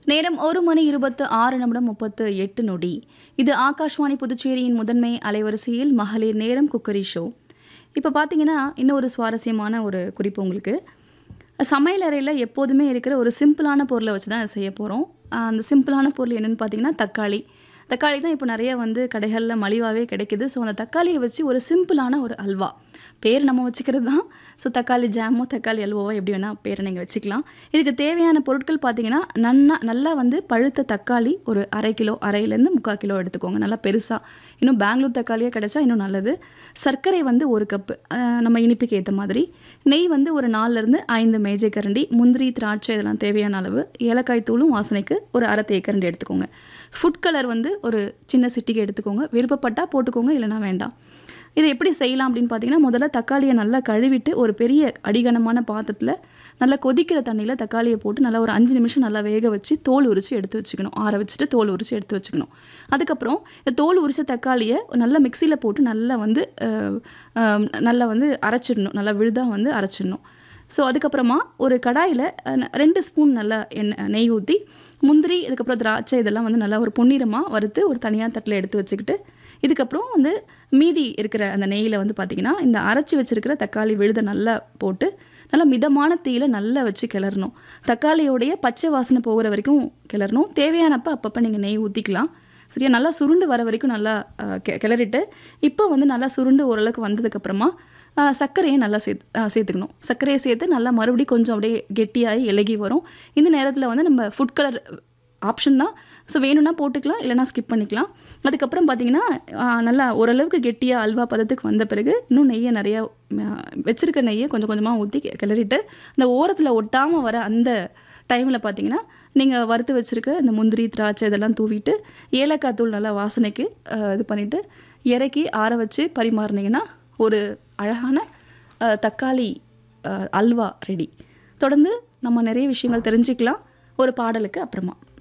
நேரம் ஒரு மணி இருபத்து ஆறு நிமிடம் முப்பத்து எட்டு நொடி இது ஆகாஷ்வாணி புதுச்சேரியின் முதன்மை அலைவரிசையில் மகளிர் நேரம் குக்கரி ஷோ இப்போ பார்த்தீங்கன்னா இன்னும் ஒரு சுவாரஸ்யமான ஒரு குறிப்பு உங்களுக்கு சமையல் அறையில் எப்போதுமே இருக்கிற ஒரு சிம்பிளான பொருளை வச்சு தான் செய்ய போகிறோம் அந்த சிம்பிளான பொருள் என்னென்னு பார்த்தீங்கன்னா தக்காளி தக்காளி தான் இப்போ நிறைய வந்து கடைகளில் மலிவாகவே கிடைக்குது ஸோ அந்த தக்காளியை வச்சு ஒரு சிம்பிளான ஒரு அல்வா பேர் நம்ம வச்சுக்கிறது தான் ஸோ தக்காளி ஜாமோ தக்காளி அல்வாவோ எப்படி வேணால் பேரை நீங்கள் வச்சுக்கலாம் இதுக்கு தேவையான பொருட்கள் பார்த்தீங்கன்னா நன்னா நல்லா வந்து பழுத்த தக்காளி ஒரு அரை கிலோ அரையிலேருந்து முக்கால் கிலோ எடுத்துக்கோங்க நல்லா பெருசாக இன்னும் பெங்களூர் தக்காளியே கிடைச்சா இன்னும் நல்லது சர்க்கரை வந்து ஒரு கப்பு நம்ம இனிப்புக்கு ஏற்ற மாதிரி நெய் வந்து ஒரு நாலுலேருந்து ஐந்து மேஜை கரண்டி முந்திரி திராட்சை இதெல்லாம் தேவையான அளவு ஏலக்காய் தூளும் வாசனைக்கு ஒரு அரை தேக்கரண்டி எடுத்துக்கோங்க ஃபுட் கலர் வந்து ஒரு சின்ன சிட்டிகை எடுத்துக்கோங்க விருப்பப்பட்டால் போட்டுக்கோங்க இல்லைனா வேண்டாம் இதை எப்படி செய்யலாம் அப்படின்னு பார்த்தீங்கன்னா முதல்ல தக்காளியை நல்லா கழுவிட்டு ஒரு பெரிய அடிகனமான பாத்திரத்தில் நல்லா கொதிக்கிற தண்ணியில் தக்காளியை போட்டு நல்லா ஒரு அஞ்சு நிமிஷம் நல்லா வேக வச்சு தோல் உரித்து எடுத்து வச்சுக்கணும் ஆற வச்சுட்டு தோல் உரித்து எடுத்து வச்சுக்கணும் அதுக்கப்புறம் இந்த தோல் உரித்த தக்காளியை நல்லா மிக்சியில் போட்டு நல்லா வந்து நல்லா வந்து அரைச்சிடணும் நல்லா விழுதாக வந்து அரைச்சிடணும் ஸோ அதுக்கப்புறமா ஒரு கடாயில் ரெண்டு ஸ்பூன் நல்லா எண்ணெய் நெய் ஊற்றி முந்திரி இதுக்கப்புறம் திராட்சை இதெல்லாம் வந்து நல்லா ஒரு பொன்னிறமாக வறுத்து ஒரு தனியாக தட்டில் எடுத்து வச்சுக்கிட்டு இதுக்கப்புறம் வந்து மீதி இருக்கிற அந்த நெய்யில் வந்து பார்த்திங்கன்னா இந்த அரைச்சி வச்சுருக்கிற தக்காளி விழுதை நல்லா போட்டு நல்லா மிதமான தீயில நல்லா வச்சு கிளறணும் தக்காளியோடைய பச்சை வாசனை போகிற வரைக்கும் கிளறணும் தேவையானப்போ அப்பப்போ நீங்கள் நெய் ஊற்றிக்கலாம் சரியா நல்லா சுருண்டு வர வரைக்கும் நல்லா கிளறிட்டு இப்போ வந்து நல்லா சுருண்டு ஓரளவுக்கு வந்ததுக்கப்புறமா சர்க்கரையை நல்லா சேர்த்து சேர்த்துக்கணும் சர்க்கரையை சேர்த்து நல்லா மறுபடியும் கொஞ்சம் அப்படியே கெட்டியாகி இலகி வரும் இந்த நேரத்தில் வந்து நம்ம ஃபுட் கலர் ஆப்ஷன் தான் ஸோ வேணும்னா போட்டுக்கலாம் இல்லைனா ஸ்கிப் பண்ணிக்கலாம் அதுக்கப்புறம் பார்த்திங்கன்னா நல்லா ஓரளவுக்கு கெட்டியாக அல்வா பதத்துக்கு வந்த பிறகு இன்னும் நெய்யை நிறையா வச்சுருக்க நெய்யை கொஞ்சம் கொஞ்சமாக ஊற்றி கிளறிட்டு அந்த ஓரத்தில் ஒட்டாமல் வர அந்த டைமில் பார்த்தீங்கன்னா நீங்கள் வறுத்து வச்சுருக்க இந்த முந்திரி திராட்சை இதெல்லாம் தூவிட்டு ஏலக்காய் தூள் நல்லா வாசனைக்கு இது பண்ணிவிட்டு இறக்கி ஆற வச்சு பரிமாறினீங்கன்னா ஒரு அழகான தக்காளி அல்வா ரெடி தொடர்ந்து நம்ம நிறைய விஷயங்கள் தெரிஞ்சுக்கலாம் ஒரு பாடலுக்கு அப்புறமா